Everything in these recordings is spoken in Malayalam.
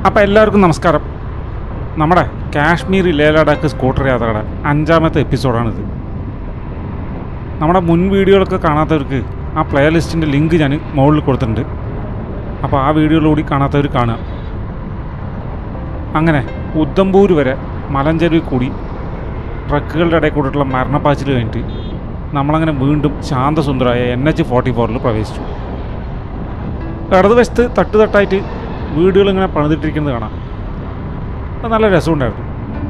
അപ്പോൾ എല്ലാവർക്കും നമസ്കാരം നമ്മുടെ കാശ്മീർ ലേ ലഡാക്ക് സ്കൂട്ടർ യാത്രയുടെ അഞ്ചാമത്തെ എപ്പിസോഡാണിത് നമ്മുടെ മുൻ വീഡിയോകളൊക്കെ കാണാത്തവർക്ക് ആ പ്ലേ ലിസ്റ്റിൻ്റെ ലിങ്ക് ഞാൻ മുകളിൽ കൊടുത്തിട്ടുണ്ട് അപ്പോൾ ആ വീഡിയോയിലൂടി കാണാത്തവർ കാണുക അങ്ങനെ ഉദ്ധംപൂർ വരെ മലഞ്ചെരുവിൽ കൂടി ട്രക്കുകളുടെ ഇടയിൽ കൂടിയിട്ടുള്ള മരണപ്പാച്ചിൽ കഴിഞ്ഞിട്ട് നമ്മളങ്ങനെ വീണ്ടും ശാന്തസുന്ദരമായ എൻ എച്ച് ഫോർട്ടി ഫോറിൽ പ്രവേശിച്ചു ഇടതുവശത്ത് തട്ട് തട്ടായിട്ട് വീടുകൾ ഇങ്ങനെ പണിതിട്ടിരിക്കുന്നത് കാണാം അത് നല്ല രസമുണ്ടായിരുന്നു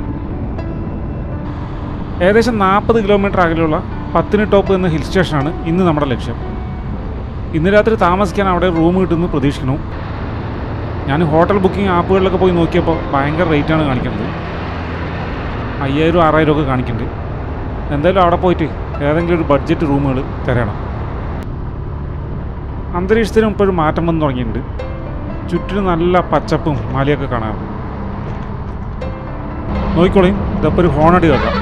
ഏകദേശം നാൽപ്പത് കിലോമീറ്റർ അകലെയുള്ള പത്തിന് ടോപ്പ് എന്ന ഹിൽ സ്റ്റേഷനാണ് ഇന്ന് നമ്മുടെ ലക്ഷ്യം ഇന്ന് രാത്രി താമസിക്കാൻ അവിടെ റൂം കിട്ടുമെന്ന് പ്രതീക്ഷിക്കുന്നു ഞാൻ ഹോട്ടൽ ബുക്കിംഗ് ആപ്പുകളിലൊക്കെ പോയി നോക്കിയപ്പോൾ ഭയങ്കര റേറ്റാണ് കാണിക്കുന്നത് അയ്യായിരം ആറായിരം ഒക്കെ കാണിക്കുന്നുണ്ട് എന്തായാലും അവിടെ പോയിട്ട് ഏതെങ്കിലും ഒരു ബഡ്ജറ്റ് റൂമുകൾ തരണം അന്തരീക്ഷത്തിനും ഇപ്പോഴും മാറ്റം വന്നു തുടങ്ങിയിട്ടുണ്ട് ചുറ്റിനും നല്ല പച്ചപ്പും മലയൊക്കെ കാണാം നോക്കിക്കോളി ഇതപ്പോൾ ഒരു ഹോണടി കേൾക്കാം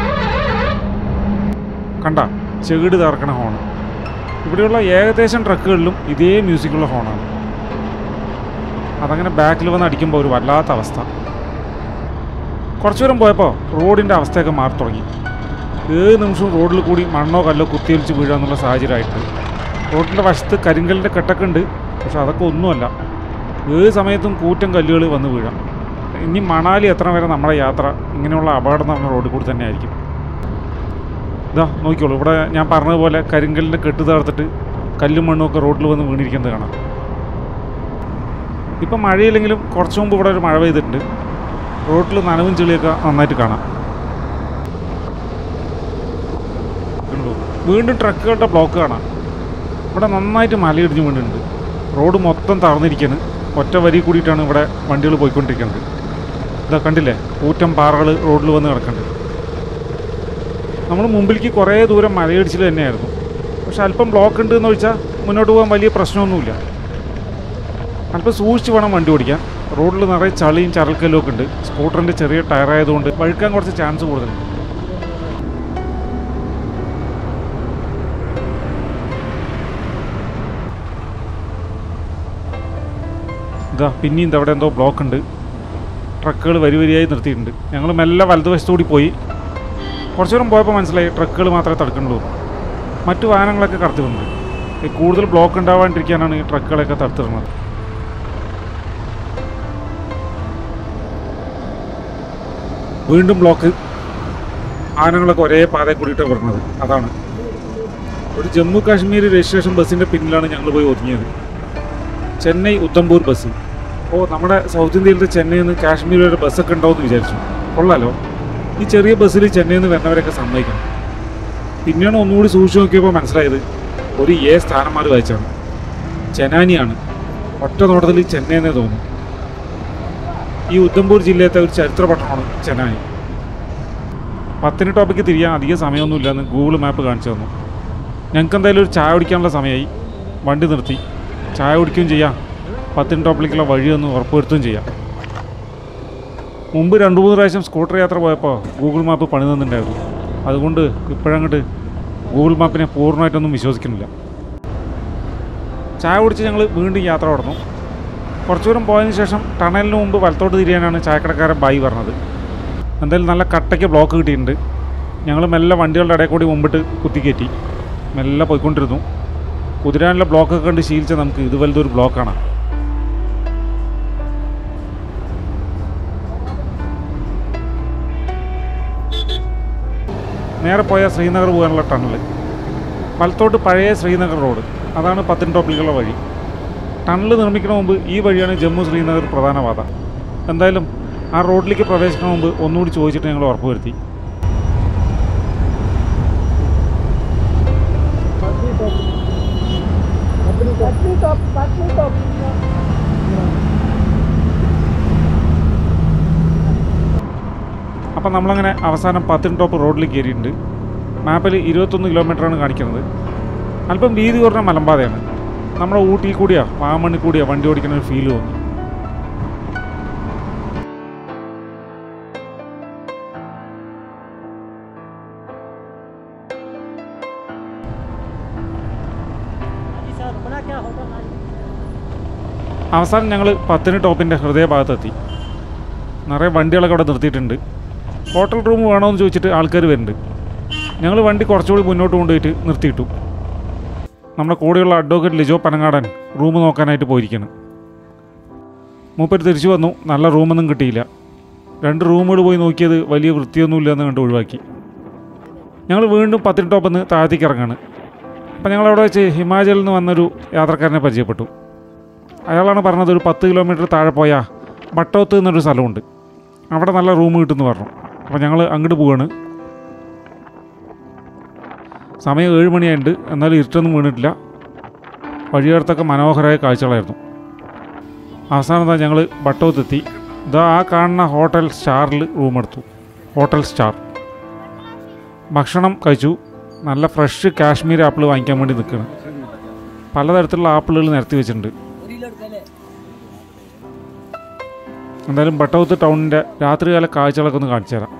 കണ്ട ചെകിട് തറക്കണ ഹോൺ ഇവിടെയുള്ള ഏകദേശം ട്രക്കുകളിലും ഇതേ മ്യൂസിക്കുള്ള ഹോണാണ് അതങ്ങനെ ബാക്കിൽ വന്ന് അടിക്കുമ്പോൾ ഒരു വല്ലാത്ത അവസ്ഥ കുറച്ചു ദൂരം പോയപ്പോൾ റോഡിൻ്റെ അവസ്ഥയൊക്കെ മാറി തുടങ്ങി ഏത് നിമിഷവും റോഡിൽ കൂടി മണ്ണോ കല്ലോ കുത്തിയൊലിച്ച് വീഴുക എന്നുള്ള സാഹചര്യമായിട്ടുണ്ട് റോഡിൻ്റെ വശത്ത് കരിങ്കല്ലിൻ്റെ കെട്ടൊക്കെ ഉണ്ട് പക്ഷെ അതൊക്കെ ഒന്നുമല്ല ഏത് സമയത്തും കൂറ്റൻ കല്ലുകൾ വന്ന് വീഴാം ഇനി മണാലി എത്ര വരെ നമ്മുടെ യാത്ര ഇങ്ങനെയുള്ള അപകടം നടന്ന റോഡിൽ കൂടി തന്നെ ആയിരിക്കും ഇതാ നോക്കിക്കോളൂ ഇവിടെ ഞാൻ പറഞ്ഞതുപോലെ കരിങ്കല്ലിൻ്റെ കെട്ട് തകർത്തിട്ട് കല്ലും മണ്ണും ഒക്കെ റോഡിൽ വന്ന് വീണിരിക്കുന്നത് കാണാം ഇപ്പം മഴയില്ലെങ്കിലും കുറച്ച് മുമ്പ് ഇവിടെ ഒരു മഴ പെയ്തിട്ടുണ്ട് റോഡിൽ നനവും ചെളിയൊക്കെ നന്നായിട്ട് കാണാം കണ്ടോ? വീണ്ടും ട്രക്കുകളുടെ ബ്ലോക്ക് കാണാം ഇവിടെ നന്നായിട്ട് മലയിടിഞ്ഞ് വീണിട്ടുണ്ട് റോഡ് മൊത്തം തറന്നിരിക്കുകയാണ് ഒറ്റ വരി കൂടിയിട്ടാണ് ഇവിടെ വണ്ടികൾ പോയിക്കൊണ്ടിരിക്കുന്നത് ഇതാ കണ്ടില്ലേ കൂറ്റം പാറകൾ റോഡിൽ വന്ന് കിടക്കുന്നുണ്ട് നമ്മൾ മുമ്പിലേക്ക് കുറേ ദൂരം മലയിടിച്ചിൽ തന്നെയായിരുന്നു പക്ഷെ അല്പം ബ്ലോക്ക് ഉണ്ട് എന്ന് വെച്ചാൽ മുന്നോട്ട് പോകാൻ വലിയ പ്രശ്നമൊന്നുമില്ല അല്പം സൂക്ഷിച്ച് വേണം വണ്ടി ഓടിക്കാൻ റോഡിൽ നിറയെ ചളിയും ചരൽക്കല്ലും ഒക്കെ ഉണ്ട് സ്കൂട്ടറിൻ്റെ ചെറിയ ടയറായതുകൊണ്ട് വഴുക്കാൻ കുറച്ച് ചാൻസ് കൂടുതലുണ്ട് ഇതാ പിന്നെയും അവിടെ എന്തോ ബ്ലോക്ക് ഉണ്ട് ട്രക്കുകൾ വരി വരിയായി നിർത്തിയിട്ടുണ്ട് ഞങ്ങൾ മെല്ലെ വലതുവശത്തുകൂടി പോയി കുറച്ചു ദൂരം പോയപ്പോൾ മനസ്സിലായി ട്രക്കുകൾ മാത്രമേ തടുക്കുന്നുള്ളൂ മറ്റു വാഹനങ്ങളൊക്കെ കടത്തി വന്നത് ഈ കൂടുതൽ ബ്ലോക്ക് ഉണ്ടാവാണ്ടിരിക്കാനാണ് ഈ ട്രക്കുകളൊക്കെ തടുത്തിടുന്നത് വീണ്ടും ബ്ലോക്ക് വാഹനങ്ങളൊക്കെ ഒരേ പാതയിൽ കൂടിയിട്ടാണ് വരുന്നത് അതാണ് ഒരു ജമ്മു കാശ്മീർ രജിസ്ട്രേഷൻ ബസ്സിൻ്റെ പിന്നിലാണ് ഞങ്ങൾ പോയി ഒതുങ്ങിയത് ചെന്നൈ ഉദ്ധംപൂർ ബസ് ഓ നമ്മുടെ സൗത്ത് ഇന്ത്യയിലത്തെ ചെന്നൈയിൽ നിന്ന് കാശ്മീർ വരെ ബസ്സൊക്കെ ഉണ്ടാവുമെന്ന് വിചാരിച്ചു കൊള്ളാലോ ഈ ചെറിയ ബസ്സിൽ ചെന്നൈയിൽ നിന്ന് വരുന്നവരൊക്കെ സമ്മതിക്കണം പിന്നെയാണ് ഒന്നുകൂടി സൂക്ഷിച്ച് നോക്കിയപ്പോൾ മനസ്സിലായത് ഒരു എ സ്ഥാനം മാറി വായിച്ചാണ് ചെനാനിയാണ് ഒറ്റ നോട്ടത്തിൽ ചെന്നൈ എന്നേ തോന്നുന്നു ഈ ഉദ്ധംപൂർ ജില്ലയത്തെ ഒരു ചരിത്ര പട്ടണമാണ് ചെനാനി പത്തിന് ടോപ്പിക്ക് തിരിയാൻ അധികം സമയമൊന്നുമില്ലെന്ന് ഗൂഗിൾ മാപ്പ് കാണിച്ചു തന്നു ഞങ്ങൾക്ക് എന്തായാലും ഒരു ചായ കുടിക്കാനുള്ള സമയമായി വണ്ടി നിർത്തി ചായ കുടിക്കുകയും ചെയ്യാം പത്തിന് ടോപ്പിലേക്കുള്ള വഴിയൊന്ന് ഉറപ്പുവരുത്തുകയും ചെയ്യാം മുമ്പ് രണ്ട് മൂന്ന് പ്രാവശ്യം സ്കൂട്ടർ യാത്ര പോയപ്പോൾ ഗൂഗിൾ മാപ്പ് പണി തന്നിട്ടുണ്ടായിരുന്നു അതുകൊണ്ട് ഇപ്പോഴങ്ങോട്ട് ഗൂഗിൾ മാപ്പിനെ പൂർണ്ണമായിട്ടൊന്നും വിശ്വസിക്കുന്നില്ല ചായ കുടിച്ച് ഞങ്ങൾ വീണ്ടും യാത്ര തുടർന്നു കുറച്ചു ദൂരം പോയതിന് ശേഷം ടണലിന് മുമ്പ് വലത്തോട്ട് തിരിയാനാണ് ചായക്കടക്കാരൻ ബായി പറഞ്ഞത് എന്തായാലും നല്ല കട്ടയ്ക്ക് ബ്ലോക്ക് കിട്ടിയിട്ടുണ്ട് ഞങ്ങൾ മെല്ലെ വണ്ടികളുടെ ഇടയിൽ കൂടി മുമ്പിട്ട് കുത്തിക്കയറ്റി മെല്ലെ പോയിക്കൊണ്ടിരുന്നു കുതിരാനുള്ള ബ്ലോക്കൊക്കെ കണ്ട് ശീലിച്ച നമുക്ക് ഇത് വലുതൊരു ബ്ലോക്കാണ് നേരെ പോയ ശ്രീനഗർ പോകാനുള്ള ടണൽ വലത്തോട്ട് പഴയ ശ്രീനഗർ റോഡ് അതാണ് പത്തിൻ ടോപ്പിലേക്കുള്ള വഴി ടണൽ നിർമ്മിക്കണ മുമ്പ് ഈ വഴിയാണ് ജമ്മു ശ്രീനഗർ പ്രധാന പാത എന്തായാലും ആ റോഡിലേക്ക് പ്രവേശിക്കണ മുമ്പ് ഒന്നുകൂടി ചോദിച്ചിട്ട് ഞങ്ങൾ ഉറപ്പുവരുത്തി पत्नी टॉप पत्नी टॉप അപ്പം നമ്മളങ്ങനെ അവസാനം പത്തിൻ ടോപ്പ് റോഡിൽ കയറിയിട്ടുണ്ട് മാപ്പിൽ ഇരുപത്തൊന്ന് കിലോമീറ്ററാണ് കാണിക്കുന്നത് അല്പം വീതി കുറഞ്ഞ മലമ്പാതയാണ് നമ്മുടെ ഊട്ടിയിൽ കൂടിയാ വാമണ്ണിൽ കൂടിയാ വണ്ടി ഓടിക്കുന്ന ഒരു ഫീൽ തോന്നി അവസാനം ഞങ്ങൾ പത്തിന് ടോപ്പിൻ്റെ ഹൃദയഭാഗത്തെത്തി നിറയെ വണ്ടികളൊക്കെ അവിടെ നിർത്തിയിട്ടുണ്ട് ഹോട്ടൽ റൂം വേണമെന്ന് ചോദിച്ചിട്ട് ആൾക്കാർ വരുന്നുണ്ട് ഞങ്ങൾ വണ്ടി കുറച്ചുകൂടി മുന്നോട്ട് കൊണ്ടുപോയിട്ട് നിർത്തിയിട്ടു നമ്മുടെ കൂടെയുള്ള അഡ്വക്കേറ്റ് ലിജോ പനങ്ങാടൻ റൂം നോക്കാനായിട്ട് പോയിരിക്കുകയാണ് മൂപ്പര് തിരിച്ചു വന്നു നല്ല റൂമൊന്നും കിട്ടിയില്ല രണ്ട് റൂമുകൾ പോയി നോക്കിയത് വലിയ വൃത്തിയൊന്നുമില്ല എന്ന് കണ്ട് ഒഴിവാക്കി ഞങ്ങൾ വീണ്ടും പത്തിന് ടോപ്പിന്ന് താഴത്തേക്ക് ഇറങ്ങാണ് അപ്പം ഞങ്ങൾ അവിടെ വെച്ച് ഹിമാചലിൽ നിന്ന് വന്നൊരു യാത്രക്കാരനെ പരിചയപ്പെട്ടു അയാളാണ് പറഞ്ഞത് ഒരു പത്ത് കിലോമീറ്റർ താഴെ പോയാൽ ബട്ടോത്ത് എന്നൊരു സ്ഥലമുണ്ട് അവിടെ നല്ല റൂം കിട്ടുമെന്ന് പറഞ്ഞു അപ്പോൾ ഞങ്ങൾ അങ്ങോട്ട് പോവാണ് സമയം ഏഴ് മണിയായിട്ടുണ്ട് എന്നാലും ഇരുട്ടൊന്നും വീണിട്ടില്ല വഴിയോരത്തൊക്കെ മനോഹരമായ കാഴ്ചകളായിരുന്നു അവസാനം എന്താ ഞങ്ങൾ ബട്ടോത്തെത്തി ഇതാ ആ കാണുന്ന ഹോട്ടൽ സ്റ്റാറിൽ റൂം എടുത്തു ഹോട്ടൽ സ്റ്റാർ ഭക്ഷണം കഴിച്ചു നല്ല ഫ്രഷ് കാശ്മീർ ആപ്പിൾ വാങ്ങിക്കാൻ വേണ്ടി നിൽക്കുകയാണ് പലതരത്തിലുള്ള ആപ്പിളുകൾ നിരത്തി വെച്ചിട്ടുണ്ട് എന്തായാലും ബട്ടൗത്ത് ടൗണിൻ്റെ രാത്രികാല കാഴ്ചകളൊക്കെ ഒന്ന് കാണിച്ചു തരാം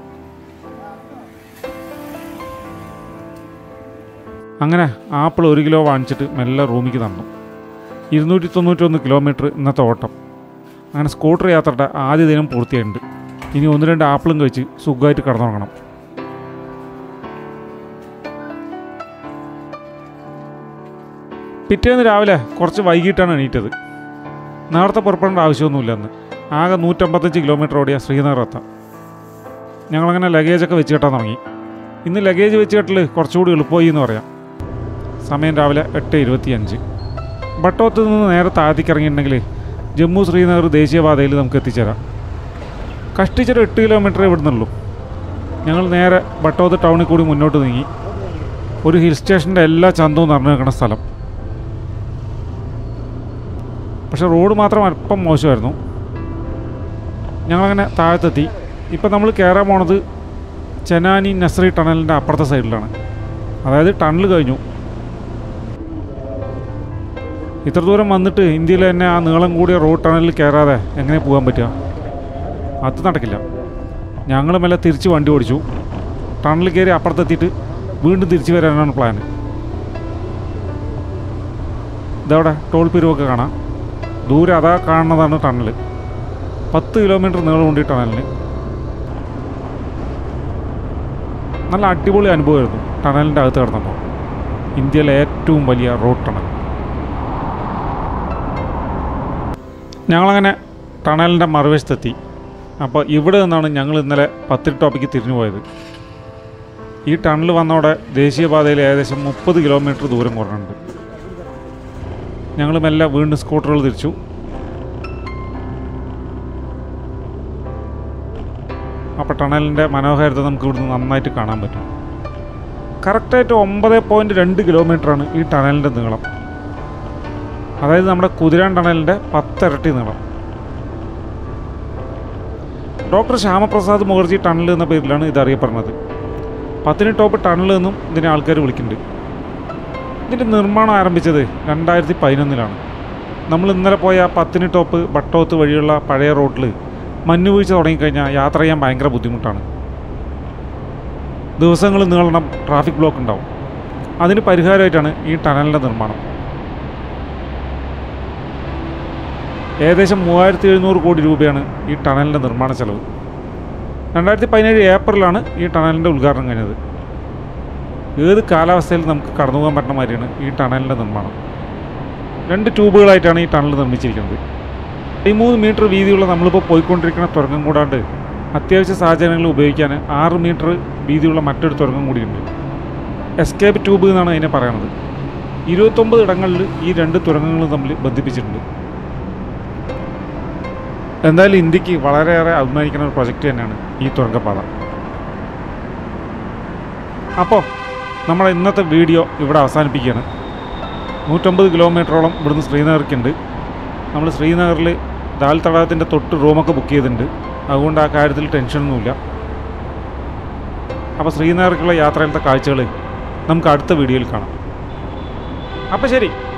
അങ്ങനെ ആപ്പിൾ ഒരു കിലോ വാങ്ങിച്ചിട്ട് മെല്ലെ റൂമിലേക്ക് തന്നു ഇരുന്നൂറ്റി തൊണ്ണൂറ്റൊന്ന് കിലോമീറ്റർ ഇന്നത്തെ ഓട്ടം അങ്ങനെ സ്കൂട്ടർ യാത്രയുടെ ആദ്യ ദിനം പൂർത്തിയായിട്ടുണ്ട് ഇനി ഒന്ന് രണ്ട് ആപ്പിളും കഴിച്ച് സുഖമായിട്ട് കിടന്നുറങ്ങണം പിറ്റേന്ന് രാവിലെ കുറച്ച് വൈകിട്ടാണ് എണീറ്റത് നേരത്തെ പുറപ്പെടേണ്ട ആവശ്യമൊന്നുമില്ല അന്ന് ആകെ നൂറ്റമ്പത്തഞ്ച് കിലോമീറ്റർ ഓടിയ ശ്രീനഗർ എത്താം ഞങ്ങളങ്ങനെ ലഗേജൊക്കെ വെച്ച് കെട്ടാൻ തുടങ്ങി ഇന്ന് ലഗേജ് വെച്ച് കെട്ടൽ കുറച്ചുകൂടി എളുപ്പമായി എന്ന് പറയാം സമയം രാവിലെ എട്ട് ഇരുപത്തിയഞ്ച് ബട്ടോത്ത് നിന്ന് നേരെ താഴത്തേക്ക് ഇറങ്ങിയിട്ടുണ്ടെങ്കിൽ ജമ്മു ശ്രീനഗർ ദേശീയപാതയിൽ നമുക്ക് എത്തിച്ചേരാം കഷ്ടിച്ചൊരു എട്ട് കിലോമീറ്റർ ഇവിടുന്നുള്ളൂ ഞങ്ങൾ നേരെ ബട്ടോത്ത് ടൗണിൽ കൂടി മുന്നോട്ട് നീങ്ങി ഒരു ഹിൽ സ്റ്റേഷൻ്റെ എല്ലാ ചന്തവും നിറഞ്ഞു നിൽക്കുന്ന സ്ഥലം പക്ഷെ റോഡ് മാത്രം അല്പം മോശമായിരുന്നു ഞങ്ങളങ്ങനെ താഴത്തെത്തി ഇപ്പം നമ്മൾ കയറാൻ പോണത് ചെനാനി നസ്രി ടണലിൻ്റെ അപ്പുറത്തെ സൈഡിലാണ് അതായത് ടണൽ കഴിഞ്ഞു ഇത്ര ദൂരം വന്നിട്ട് ഇന്ത്യയിൽ തന്നെ ആ നീളം കൂടിയ റോഡ് ടണലിൽ കയറാതെ എങ്ങനെ പോകാൻ പറ്റുക അത് നടക്കില്ല ഞങ്ങൾ മെല്ലെ തിരിച്ച് വണ്ടി ഓടിച്ചു ടണലിൽ കയറി അപ്പുറത്തെത്തിയിട്ട് വീണ്ടും തിരിച്ചു വരാനാണ് പ്ലാൻ ഇതവിടെ ടോൾ പിരിവൊക്കെ കാണാം ദൂരെ അതാ കാണുന്നതാണ് ടണൽ പത്ത് കിലോമീറ്റർ നീളമുണ്ട് ഈ ടണലിന് നല്ല അടിപൊളി അനുഭവമായിരുന്നു ടണലിൻ്റെ അകത്ത് കിടന്നപ്പോൾ ഇന്ത്യയിലെ ഏറ്റവും വലിയ റോഡ് ടണൽ ഞങ്ങളങ്ങനെ ടണലിൻ്റെ മറുവശത്തെത്തി അപ്പോൾ ഇവിടെ നിന്നാണ് ഞങ്ങൾ ഇന്നലെ പത്തിരി ടോപ്പിക്ക് തിരിഞ്ഞു പോയത് ഈ ടണൽ വന്നവിടെ ദേശീയപാതയിൽ ഏകദേശം മുപ്പത് കിലോമീറ്റർ ദൂരം കുറഞ്ഞുണ്ട് ഞങ്ങൾ മെല്ലെ വീണ്ടും സ്കൂട്ടറുകൾ തിരിച്ചു അപ്പോൾ ടണലിൻ്റെ മനോഹാരിത നമുക്ക് ഇവിടുന്ന് നന്നായിട്ട് കാണാൻ പറ്റും കറക്റ്റായിട്ട് ഒമ്പത് പോയിൻറ്റ് രണ്ട് കിലോമീറ്ററാണ് ഈ ടണലിൻ്റെ നീളം അതായത് നമ്മുടെ കുതിരാൻ ടണലിൻ്റെ പത്തിരട്ടി നീളം ഡോക്ടർ ശ്യാമപ്രസാദ് മുഖർജി ടണൽ എന്ന പേരിലാണ് ഇത് അറിയപ്പെടുന്നത് പത്തിന് ടോപ്പ് ടണൽ എന്നും ഇതിനെ ആൾക്കാർ വിളിക്കുന്നുണ്ട് ഇതിൻ്റെ നിർമ്മാണം ആരംഭിച്ചത് രണ്ടായിരത്തി പതിനൊന്നിലാണ് നമ്മൾ ഇന്നലെ പോയ പത്തിന് ടോപ്പ് ബട്ടോത്ത് വഴിയുള്ള പഴയ റോഡിൽ മഞ്ഞുവീഴ്ച തുടങ്ങിക്കഴിഞ്ഞാൽ യാത്ര ചെയ്യാൻ ഭയങ്കര ബുദ്ധിമുട്ടാണ് ദിവസങ്ങൾ നീളണം ട്രാഫിക് ബ്ലോക്ക് ഉണ്ടാവും അതിന് പരിഹാരമായിട്ടാണ് ഈ ടണലിൻ്റെ നിർമ്മാണം ഏകദേശം മൂവായിരത്തി എഴുന്നൂറ് കോടി രൂപയാണ് ഈ ടണലിൻ്റെ നിർമ്മാണ ചെലവ് രണ്ടായിരത്തി പതിനേഴ് ഏപ്രിലാണ് ഈ ടണലിൻ്റെ ഉദ്ഘാടനം കഴിഞ്ഞത് ഏത് കാലാവസ്ഥയിൽ നമുക്ക് കടന്നു പോകാൻ പറ്റുന്ന മാതിരിയാണ് ഈ ടണലിൻ്റെ നിർമ്മാണം രണ്ട് ട്യൂബുകളായിട്ടാണ് ഈ ടണൽ നിർമ്മിച്ചിരിക്കുന്നത് പതിമൂന്ന് മീറ്റർ വീതിയുള്ള നമ്മളിപ്പോൾ പോയിക്കൊണ്ടിരിക്കുന്ന തുരങ്കം കൂടാണ്ട് അത്യാവശ്യ സാഹചര്യങ്ങളിൽ ഉപയോഗിക്കാൻ ആറ് മീറ്റർ വീതിയുള്ള മറ്റൊരു തുരങ്കം കൂടിയുണ്ട് എസ്കേപ്പ് ട്യൂബ് എന്നാണ് അതിനെ പറയുന്നത് ഇരുപത്തൊമ്പത് ഇടങ്ങളിൽ ഈ രണ്ട് തുരങ്കങ്ങളും തമ്മിൽ ബന്ധിപ്പിച്ചിട്ടുണ്ട് എന്തായാലും ഇന്ത്യക്ക് വളരെയേറെ അഭിമാനിക്കുന്ന ഒരു പ്രൊജക്റ്റ് തന്നെയാണ് ഈ തുരങ്കപാത അപ്പോൾ നമ്മുടെ ഇന്നത്തെ വീഡിയോ ഇവിടെ അവസാനിപ്പിക്കുകയാണ് നൂറ്റമ്പത് കിലോമീറ്ററോളം ഇവിടുന്ന് ശ്രീനഗറിക്കുണ്ട് നമ്മൾ ശ്രീനഗറിൽ ദാൽ തടാകത്തിൻ്റെ തൊട്ട് റൂമൊക്കെ ബുക്ക് ചെയ്തിട്ടുണ്ട് അതുകൊണ്ട് ആ കാര്യത്തിൽ ടെൻഷനൊന്നുമില്ല അപ്പോൾ ശ്രീനഗറിലേക്കുള്ള യാത്രയിലത്തെ കാഴ്ചകൾ നമുക്ക് അടുത്ത വീഡിയോയിൽ കാണാം അപ്പോൾ ശരി